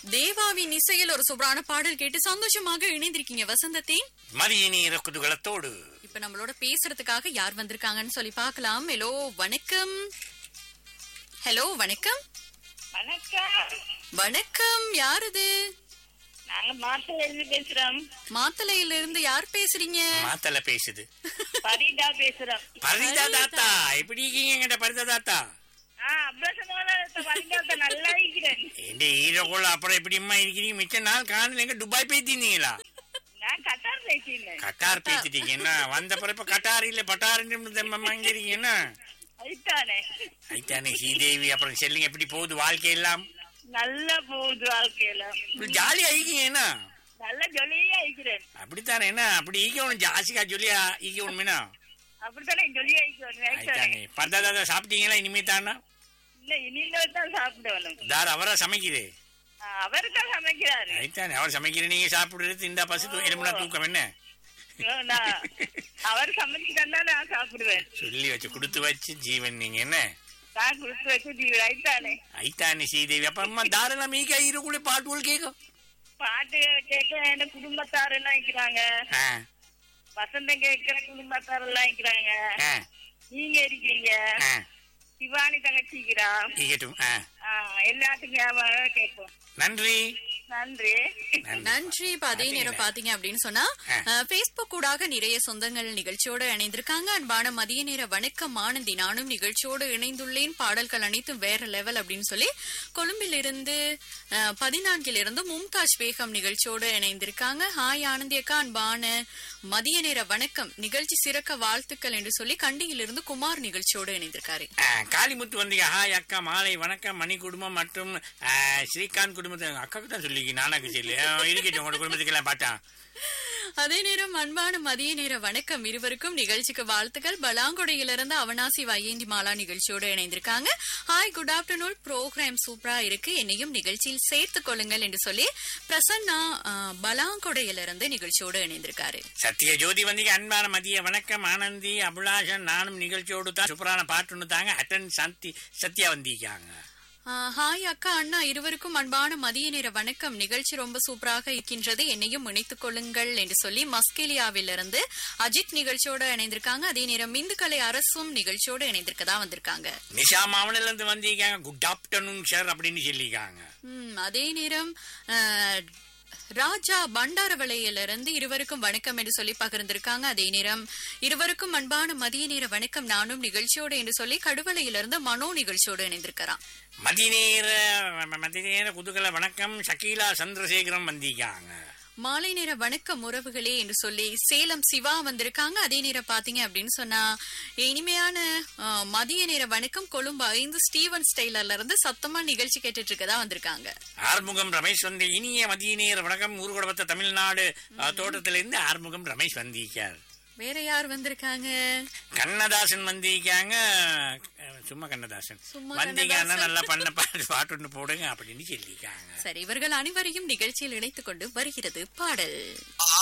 தேவாவின் இசையில் ஒரு சூப்பரான பாடல் கேட்டு சந்தோஷமாக இணைந்திருக்கீங்க வசந்தத்தை மதியினீர குதூகலத்தோடு இப்ப நம்மளோட பேசுறதுக்காக யார் வந்திருக்காங்கன்னு சொல்லி பார்க்கலாம் ஹலோ வணக்கம் ஹலோ வணக்கம் வணக்கம் வணக்கம் யார் இது நாங்க மாசத்துல இருந்து பேசுறோம் மாத்தளையில இருந்து யார் பேசுறீங்க மாத்தல பேசுது பரிதா பேசுறோம் பரிதா தாத்தா எப்படி இருக்கீங்க என்கிட்ட பரிதா தாத்தா ஆ அப்ரசமான பரிதாத்த நல்லா இருக்கிறேன் இந்த ஈரோக்குள்ள அப்புறம் எப்படிம்மா இருக்கிறீங்க மிச்ச நாள் காணல எங்க துபாய் பேத்தினீங்களா நான் கட்டார் பேசினேன் கட்டார் பேத்திட்டீங்க என்ன வந்த பிறகு இப்ப கட்டார் இல்ல பட்டாருன்னு இங்க இருக்கீங்க என்ன அதுதானே ஐத்தானே ஸ்ரீதேவி அப்புறம் செல்லுங்க எப்படி போகுது வாழ்க்கை எல்லாம் நல்லா போகுது வாழ்க்கையில ஜாலியா இருக்கீங்க என்ன நல்ல ஜொலியா இருக்கிறேன் அப்படித்தானே என்ன அப்படி ஈக்கணும் ஜாஸ்தியா ஜொலியா ஈக்கணும்னா அப்படித்தானே ஜொலியா இருக்கிறேன் ஐத்தானே பரதா தாத்தா சாப்பிட்டீங்களா இனிமே தானா இல்ல இனிமேல் தான் சாப்பிடணும் தார் அவரா சமைக்குது அவர் தான் சமைக்கிறாரு ஐத்தானே அவர் சமைக்கிற நீங்க சாப்பிடுறது இந்த பசு தூ- எலும்புனா தூக்கம் என்ன நான் அவர் சமைச்சு தந்தா நான் சாப்பிடுவேன் சொல்லி வச்சு கொடுத்து வச்சு ஜீவன் நீங்க என்ன நான் கொடுத்து வச்சு தீவிர ஐத்தானே ஐத்தானி ஸ்ரீதேவி அப்புறமா தாராள மீக இருக்குள்ள பாட்டுகள் கேட்கும் பாட்டு கேட்க என்ன குடும்பத்தார் எல்லாம் இருக்கிறாங்க ஆ, வசந்தம் கேட்கிற குடும்பத்தார் எல்லாம் இருக்கிறாங்க ஆ, நீங்க இருக்கீங்க ஆ, சிவானி தங்கச்சிக்கிறா இருக்கட்டும் ஆ. எல்லாத்துக்கும் ஞாபகம் கேட்கும் நன்றி நன்றி நன்றி. நன்றி இப்ப அதே நேரம் பாத்தீங்க அப்படின்னு சொன்னா ஆ. பேஸ்புக் கூடாக நிறைய சொந்தங்கள் நிகழ்ச்சியோடு இணைந்திருக்காங்க அன்பான மதிய நேர வணக்கம் ஆனந்தி நானும் நிகழ்ச்சியோடு இணைந்துள்ளேன் பாடல்கள் அனைத்தும் வேற லெவல் அப்படின்னு சொல்லி கொழும்பில் இருந்து பதினான்கில் இருந்து மும்தாஜ் பேகம் நிகழ்ச்சியோடு இணைந்திருக்காங்க ஹாய் ஆனந்தி அக்கா அன்பான மதிய நேர வணக்கம் நிகழ்ச்சி சிறக்க வாழ்த்துக்கள் என்று சொல்லி கண்டியிலிருந்து குமார் நிகழ்ச்சியோடு இணைந்திருக்காரு ஆ, காளிமுத்து வந்தீங்க ஹாய் அக்கா மாலை வணக்கம் மணி குடும்பம் மற்றும் ஆ, ஸ்ரீகாந்த் குடும்பத்தை அக்காவுக்கு தான் சொல்லி நானாக்கு சொல்லி ஆ, இருக்கட்டும் உங்களோட குடும்பத்துக்கு எல்லாம் பாட்டா அதே நேரம் அன்பான மதிய நேர வணக்கம் இருவருக்கும் நிகழ்ச்சிக்கு வாழ்த்துக்கள் பலாங்குடையிலிருந்து அவனாசி வையேந்தி மாலா நிகழ்ச்சியோடு இணைந்திருக்காங்க ஹாய் குட் ஆஃப்டர்நூன் ப்ரோக்ராம் சூப்பரா இருக்கு என்னையும் நிகழ்ச்சியில் சேர்த்துக் கொள்ளுங்கள் என்று சொல்லி பிரசன்னா அஹ், பலாங்குடையிலிருந்து நிகழ்ச்சியோடு இணைந்திருக்காரு சத்திய ஜோதி வந்தீங்க அன்பான மதிய வணக்கம் ஆனந்தி அபிலாஷன் நானும் நிகழ்ச்சியோடு தான் சூப்பரான பாட்டுன்னு தாங்க அட்டன் சந்தி சத்யா வந்திருக்காங்க அஹ், ஹாய் அக்கா அண்ணா இருவருக்கும் அன்பான மதிய நேர வணக்கம் நிகழ்ச்சி ரொம்ப சூப்பராக இருக்கின்றது என்னையும் இணைத்துக் கொள்ளுங்கள் என்று சொல்லி மஸ்கேலியாவிலிருந்து அஜித் நிகழ்ச்சியோடு இணைந்திருக்காங்க அதே நேரம் இந்துக்கலை அரசும் நிகழ்ச்சியோடு இணைந்திருக்கதா வந்திருக்காங்க நிஷா மாவனில இருந்து வந்திருக்காங்க குட் ஆஃப்டர்நூன் சார் அப்படின்னு சொல்லியிருக்காங்க ம், அதே நேரம் அஹ், ராஜா பண்டாரவளையிலிருந்து இருவருக்கும் வணக்கம் என்று சொல்லி பகிர்ந்திருக்காங்க அதே நேரம் இருவருக்கும் அன்பான மதிய நேர வணக்கம் நானும் நிகழ்ச்சியோடு என்று சொல்லி கடுவலையிலிருந்து மனோ நிகழ்ச்சியோடு இணைந்திருக்கிறான் மதிய நேர மதிய நேர குதூகல வணக்கம் ஷக்கீலா சந்திரசேகரம் வந்திருக்காங்க மாலை நேர வணக்கம் உறவுகளே என்று சொல்லி சேலம் சிவா வந்திருக்காங்க அதே நேரம் பாத்தீங்க அப்படின்னு சொன்னா இனிமையான அஹ், மதிய நேர வணக்கம் கொழும்பு ஐந்து ஸ்டீவன் ஸ்டைலர்ல இருந்து சத்தமா நிகழ்ச்சி கேட்டுட்டு இருக்கதா வந்திருக்காங்க ஆறுமுகம் ரமேஷ் வந்து இனிய மதிய நேர வணக்கம் ஊர்குடபத்த தமிழ்நாடு அஹ், தோட்டத்திலிருந்து ஆறுமுகம் ரமேஷ் வந்திருக்கார் வேற யார் வந்திருக்காங்க கண்ணதாசன் வந்திருக்காங்க அஹ், சும்மா கண்ணதாசன் சும்மா வந்தீங்கன்னா நல்லா பண்ண பாட்டு பாட்டு ஒண்ணு போடுங்க அப்படின்னு சொல்லியிருக்காங்க சரி இவர்கள் அனைவரையும் நிகழ்ச்சியில் இணைத்துக் கொண்டு வருகிறது பாடல் ஆ